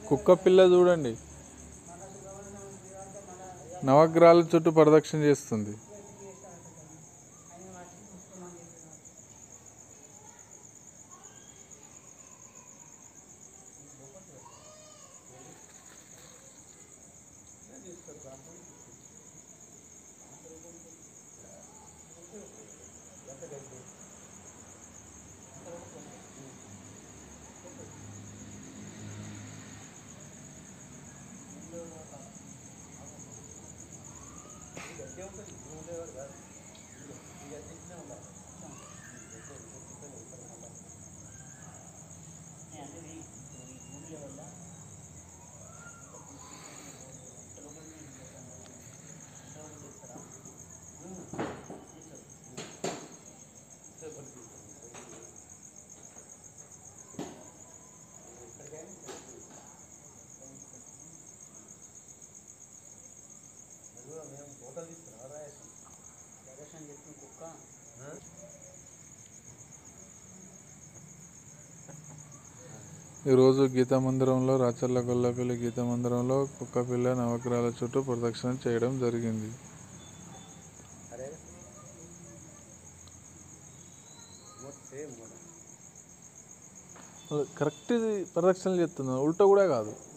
కుక్క పిల్ల చూడండి నవగ్రహాల చుట్టూ ప్రదక్షిణ చేస్తుంది ప్రదర్శన చెప్పిన కుక్క ఈరోజు గీతా మందిరంలో రాచర్ల గొల్లపల్లి గీతా మందిరంలో కుక్క పిల్ల నవగ్రహాల చుట్టూ ప్రదక్షిణ చేయడం జరిగింది అరే సేమ్ కరెక్ట్ ప్రదక్షిణ చేస్తుంది ఉల్టా కూడా కాదు